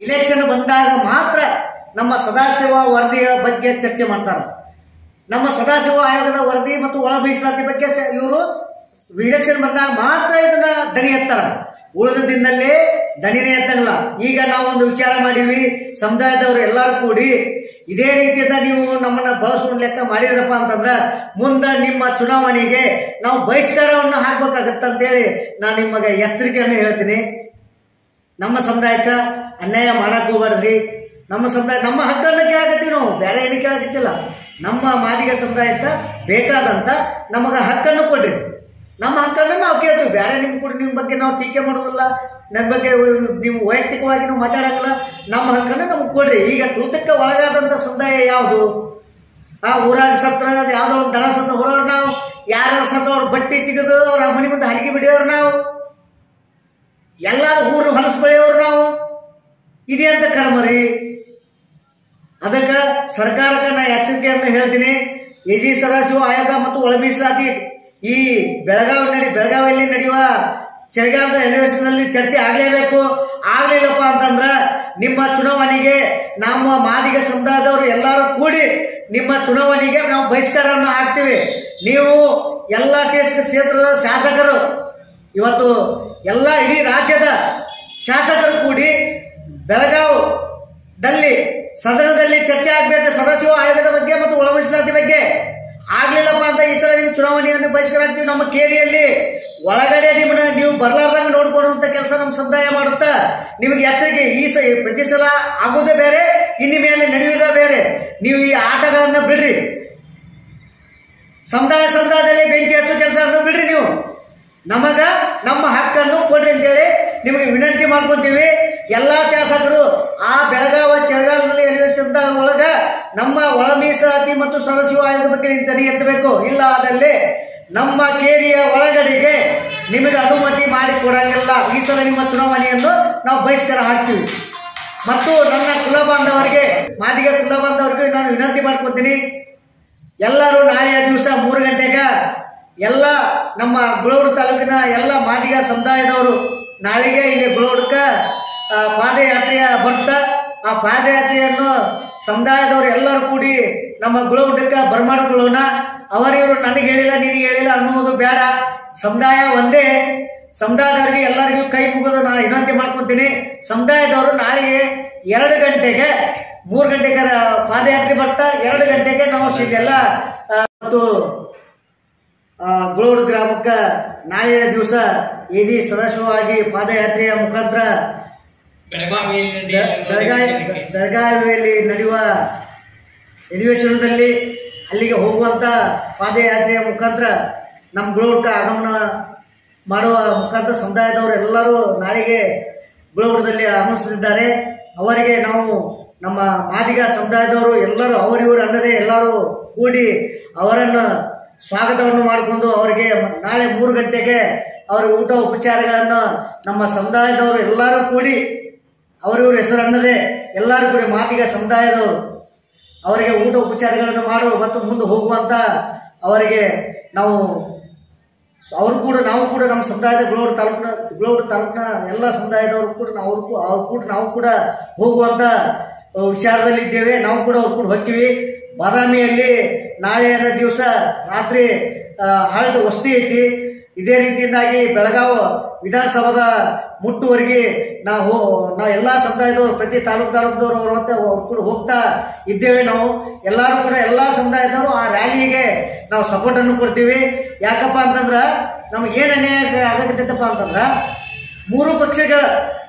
election ಬಂದಾಗ ಮಾತ್ರ ನಮ್ಮ ಸದಾಶಿವ ವರದಿಯ ಬಗ್ಗೆ ಚರ್ಚೆ ಮಾಡ್ತಾರೆ ನಮ್ಮ ಸದಾಶಿವ ಆಯೋಗದ ವರದಿ ಮತ್ತು ಒಳ ಮೀಸಲಾತಿ ಬಗ್ಗೆ ಇವರು ಇಲೆಕ್ಷನ್ ಬಂದಾಗ ಮಾತ್ರ ಇದನ್ನ ದನಿ ಎತ್ತಾರ ಉಳಿದ ದಿನದಲ್ಲಿ ದಣಿನೇ ಎತ್ತಂಗಿಲ್ಲ ಈಗ ನಾವು ಒಂದು ವಿಚಾರ ಮಾಡೀವಿ ಸಮುದಾಯದವರು ಎಲ್ಲರೂ ಕೂಡಿ ಇದೇ ರೀತಿಯಿಂದ ನೀವು ನಮ್ಮನ್ನ ಬಳಸ್ಕೊಂಡು ಲೆಕ್ಕ ಮಾಡಿದ್ರಪ್ಪ ಅಂತಂದ್ರ ಮುಂದೆ ನಿಮ್ಮ ಚುನಾವಣೆಗೆ ನಾವು ಬಹಿಷ್ಕಾರವನ್ನು ಹಾಕ್ಬೇಕಾಗತ್ತಂತೇಳಿ ನಾನು ನಿಮಗೆ ಎಚ್ಚರಿಕೆಯನ್ನು ಹೇಳ್ತೀನಿ ನಮ್ಮ ಸಮುದಾಯಕ್ಕೆ ಅನ್ಯಾಯ ಮಾಡಕ್ ಹೋಗ್ಬಾರ್ದ್ರಿ ನಮ್ಮ ಸಮುದಾಯ ನಮ್ಮ ಹಕ್ಕನ್ನು ಕೇಳಕತ್ತೀವಿ ನಾವು ಬೇರೆ ಏನು ಕೇಳಕತ್ತಿಲ್ಲ ನಮ್ಮ ಮಾದಿಗ ಸಮುದಾಯಕ್ಕೆ ಬೇಕಾದಂತ ನಮಗೆ ಹಕ್ಕನ್ನು ಕೊಡ್ರಿ ನಮ್ಮ ಹಕ್ಕನ್ನು ನಾವು ಕೇಳ್ತೀವಿ ಬೇರೆ ನಿಮ್ ಕೂಡ ನಿಮ್ಮ ಬಗ್ಗೆ ನಾವು ಟೀಕೆ ಮಾಡೋದಿಲ್ಲ ನಮ್ಮ ಬಗ್ಗೆ ನೀವು ವೈಯಕ್ತಿಕವಾಗಿ ನಾವು ಮಾತಾಡಂಗಿಲ್ಲ ನಮ್ಮ ಹಕ್ಕನ್ನು ನಮ್ಗೆ ಕೊಡ್ರಿ ಈಗ ತೂತಕ್ಕೆ ಒಳಗಾದಂಥ ಸಮುದಾಯ ಯಾವುದು ಆ ಊರಾಗ ಸತ್ರ ಯಾವ್ದೋ ಒಂದು ದನ ಸತ್ರ ಹೊರೋರು ನಾವು ಯಾರ ಸತ್ರ ಅವ್ರ ಬಟ್ಟಿ ತೆಗೆದು ಅವ್ರ ಮನೆ ಮುಂದೆ ಹಲಿಗೆ ಬಿಡಿಯೋರು ನಾವು ಎಲ್ಲಾರು ಊರು ಹೊಲಸು ಬೆಳೆಯೋರು ನಾವು ಇದೆ ಅಂತ ಕರ್ಮ ರೀ ಅದಕ್ಕೆ ಸರ್ಕಾರಕ್ಕೆ ನಾ ಎಚ್ಚರಿಕೆಯನ್ನು ಹೇಳ್ತೀನಿ ಎ ಜಿ ಸದಾಶಿವ ಆಯೋಗ ಮತ್ತು ಒಳ ಮೀಸಲಾತಿ ಈ ಬೆಳಗಾವಿ ನಡಿ ಬೆಳಗಾವಿಯಲ್ಲಿ ನಡೆಯುವ ಚಳಿಗಾಲದ ಅಧಿವೇಶನದಲ್ಲಿ ಚರ್ಚೆ ಆಗಲೇಬೇಕು ಆಗ್ಲಿಲ್ಲಪ್ಪ ಅಂತಂದ್ರ ನಿಮ್ಮ ಚುನಾವಣೆಗೆ ನಮ್ಮ ಮಾದಿಗ ಸಮುದಾಯದವರು ಎಲ್ಲರೂ ಕೂಡಿ ನಿಮ್ಮ ಚುನಾವಣೆಗೆ ನಾವು ಬಹಿಷ್ಕಾರವನ್ನು ಹಾಕ್ತೀವಿ ನೀವು ಎಲ್ಲ ಕ್ಷೇತ್ರದ ಶಾಸಕರು ಇವತ್ತು ಎಲ್ಲ ಇಡೀ ರಾಜ್ಯದ ಶಾಸಕರು ಕೂಡಿ ಬೆಳಗಾವದಲ್ಲಿ ಸದನದಲ್ಲಿ ಚರ್ಚೆ ಆಗಬೇಕು ಸದಾಶಿವ ಆಯೋಗದ ಬಗ್ಗೆ ಮತ್ತು ಒಳ ಮೀಸಲಾತಿ ಬಗ್ಗೆ ಆಗ್ಲಿಲ್ಲಪ್ಪ ಅಂತ ಈ ಸಲ ನಿಮ್ಮ ಚುನಾವಣೆಯನ್ನು ಬಹಿಷ್ಕಾರ ಆಗ್ತೀವಿ ನಮ್ಮ ಕೇರಿಯಲ್ಲಿ ಒಳಗಡೆ ನಿಮ್ಮನ್ನ ನೀವು ಬರ್ಲಾರ್ದಂಗ ನೋಡ್ಕೊಳ್ಳುವಂತ ಕೆಲಸ ನಮ್ಮ ಸಮುದಾಯ ಮಾಡುತ್ತಾ ನಿಮಗೆ ಎಚ್ಚರಿಕೆ ಈ ಸ ಪ್ರತಿ ಸಲ ಆಗೋದೇ ಬೇರೆ ಇನ್ನು ಮೇಲೆ ನಡೆಯುವುದೇ ಬೇರೆ ನೀವು ಈ ಆಟಗಳನ್ನ ಬಿಡ್ರಿ ಸಮುದಾಯ ಸಮುದಾಯದಲ್ಲಿ ಬೆಂಕಿ ಹಚ್ಚೋ ಕೆಲಸವನ್ನು ಬಿಡ್ರಿ ನೀವು ನಮಗ ನಮ್ಮ ಹಕ್ಕನ್ನು ಕೊಡ್ರಿ ಅಂತೇಳಿ ನಿಮಗೆ ವಿನಂತಿ ಮಾಡ್ಕೊಂತೀವಿ ಎಲ್ಲಾ ಶಾಸಕರು ಆ ಬೆಳಗಾವ ಚಳಿಗಾಲದಲ್ಲಿ ಅಧಿವೇಶನದ ಒಳಗ ನಮ್ಮ ಒಳ ಮೀಸಲಾತಿ ಮತ್ತು ಸದಸ್ಯ ಆಯೋಗದ ಬಗ್ಗೆ ನೀವು ತಡೆ ಎತ್ತಬೇಕು ಇಲ್ಲ ಆದಲ್ಲಿ ನಮ್ಮ ಕೇರಿಯ ಒಳಗಡೆಗೆ ನಿಮಗೆ ಅನುಮತಿ ಮಾಡಿ ಕೊಡಂಗಿಲ್ಲ ಈ ಸಲ ನಿಮ್ಮ ಚುನಾವಣೆಯನ್ನು ನಾವು ಬಹಿಷ್ಕಾರ ಹಾಕ್ತೀವಿ ಮತ್ತು ನನ್ನ ಕುಲ ಬಾಂಧವರಿಗೆ ಮಾದಿಗ ಕುಲ ಬಾಂಧವರಿಗೆ ನಾನು ವಿನಂತಿ ಮಾಡ್ಕೊತೀನಿ ಎಲ್ಲರೂ ನಾಳೆಯ ದಿವಸ ಮೂರು ಗಂಟೆಗೆ ಎಲ್ಲ ನಮ್ಮ ಗುಳೂರು ತಾಲೂಕಿನ ಎಲ್ಲ ಮಾದಿಗ ಸಮುದಾಯದವರು ನಾಳೆಗೆ ಇಲ್ಲಿ ಗುಳೂರ್ಕ ಆ, ಪಾದಯಾತ್ರೆಯ ಬರ್ತ ಆ ಪಾದಯಾತ್ರೆಯನ್ನು ಸಮುದಾಯದವರು ಎಲ್ಲರೂ ಕೂಡಿ ನಮ್ಮ ಗುಳಗುಡ್ಡಕ್ಕೆ ಬರಮಾಡಿಕೊಳ್ಳೋಣ ಅವರಿವರು ನನಗೆ ಹೇಳಿಲ್ಲ ನಿನಗೆ ಹೇಳಿಲ್ಲ ಅನ್ನುವುದು ಬೇಡ ಸಮುದಾಯ ಒಂದೇ ಸಮುದಾಯದವರಿಗೆ ಎಲ್ಲರಿಗೂ ಕೈ ಮುಗಿದು ನಾನು ವಿನಂತಿ ಮಾಡ್ಕೊತೀನಿ ಸಮುದಾಯದವರು ನಾಳೆಗೆ ಎರಡು ಗಂಟೆಗೆ ಮೂರು ಗಂಟೆಗೆ ರ- ಪಾದಯಾತ್ರೆ ಬರ್ತಾ ಎರಡು ಗಂಟೆಗೆ ನಾವು ಇಲ್ಲೆಲ್ಲ ಆ, ಮತ್ತು ಗುಳೂರು ಗ್ರಾಮಕ್ಕೆ ನಾಳೆಯ ದಿವಸ ಇಡೀ ಸದಸ್ಯವಾಗಿ ಪಾದಯಾತ್ರೆಯ ಮುಖಾಂತರ ಬೆಳಗಾವಿಯಲ್ಲಿ ಬೆ- ಬೆಳಗಾವಿ ನಡೆಯುವ ಬೆಳಗಾವಿಯಲ್ಲಿ ನಡೆಯುವ ಅಧಿವೇಶನದಲ್ಲಿ ಅಲ್ಲಿಗೆ ಹೋಗುವಂತ ಪಾದಯಾತ್ರೆಯ ಮುಖಾಂತರ ನಮ್ಮ ಗುಳೂರ್ಕ ಆಗಮನ ಮಾಡುವ ಮುಖಾಂತರ ಸಮುದಾಯದವರು ಎಲ್ಲರೂ ನಾಳೆಗೆ ಗುಳೂರದಲ್ಲಿ ಆಗಮಿಸಲಿದ್ದಾರೆ ಅವರಿಗೆ ನಾವು ನಮ್ಮ ಮಾದಿಗ ಸಮುದಾಯದವರು ಎಲ್ಲರೂ ಅವರಿವರು ಅನ್ನದೇ ಎಲ್ಲರೂ ಕೂಡಿ ಅವರನ್ನು ಸ್ವಾಗತವನ್ನು ಮಾಡಿಕೊಂಡು ಅವರಿಗೆ ನಾಳೆ ಮೂರು ಗಂಟೆಗೆ ಅವರ ಊಟ ಉಪಚಾರಗಳನ್ನು ನಮ್ಮ ಸಮುದಾಯದವರು ಎಲ್ಲರೂ ಕೂಡಿ ಅವರಿವ್ರ ಹೆಸರನ್ನದೇ ಎಲ್ಲರೂ ಕೂಡ ಮಾತಿಗ ಸಮುದಾಯದವರು ಅವರಿಗೆ ಊಟ ಉಪಚಾರಗಳನ್ನು ಮಾಡು ಮತ್ತು ಮುಂದೆ ಹೋಗುವಂತ ಅವರಿಗೆ ನಾವು ಅವರು ಕೂಡ ನಾವು ಕೂಡ ನಮ್ಮ ಸಮುದಾಯದ ಗುಳೂರು ತಾಲೂಕಿನ ಗುಳೂರು ತಾಲೂಕಿನ ಎಲ್ಲ ಸಮುದಾಯದವರು ಕೂಡ ನಾವು ಅವ್ರು ಕೂ- ಅವ್ರು ಕೂಡ ನಾವು ಕೂಡ ಹೋಗುವಂತ ಅಹ್, ವಿಚಾರದಲ್ಲಿ ಇದ್ದೇವೆ ನಾವು ಕೂಡ ಅವ್ರು ಕೂಡ ಹೋಗ್ತೀವಿ ಬಾದಾಮಿಯಲ್ಲಿ ನಾಳೆಯ ದಿವಸ ರಾತ್ರಿ ಹಾಲ್ಟ್ ವಸತಿ ಐತಿ ಇದೇ ರೀತಿಯಿಂದಾಗಿ ಬೆಳಗಾವ ವಿಧಾನಸಭಾದ ಮುಟ್ಟುವರೆಗೆ ನಾವು ನಾವು ಎಲ್ಲಾ ಸಮುದಾಯದವರು ಪ್ರತಿ ತಾಲೂಕು ತಾಲೂಕದವರು ಅವ್ರ ಹೊತ್ತ ಅವ್ರು ಕೂಡ ಹೋಗ್ತಾ ಇದ್ದೇವೆ ನಾವು ಎಲ್ಲರೂ ಕೂಡ ಎಲ್ಲಾ ಸಮುದಾಯದವರು ಆ ರ್ಯಾಲಿಗೆ ನಾವು ಸಪೋರ್ಟ್ ಅನ್ನು ಕೊಡ್ತೀವಿ ಯಾಕಪ್ಪ ಅಂತಂದ್ರ ನಮ್ಗೆ ಏನ್ ಅನ್ಯಾಯ ಆಗತ್ತೈತಪ್ಪ ಅಂತಂದ್ರ ಮೂರು ಪಕ್ಷಗಳ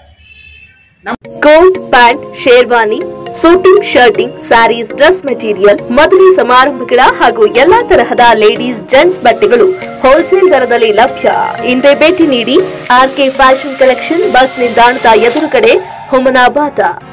coat pant sherwani suiting shirting saris dress material ಮದುವೆ ಸಮಾರಂಭಗಳ ಹಾಗೂ ಎಲ್ಲಾ ತರಹದ ಲೇಡೀಸ್ ಜೆಂಟ್ಸ್ ಬಟ್ಟೆಗಳು ಹೋಲ್ಸೇಲ್ ದರದಲ್ಲಿ ಲಭ್ಯ ಇಂದೇ ಭೇಟಿ ನೀಡಿ ಆರ್ಕೆ ಫ್ಯಾಷನ್ ಕಲೆಕ್ಷನ್ ಬಸ್ ನಿಲ್ದಾಣದ ಎದುರುಗಡೆ ಹುಮನಾಬಾದ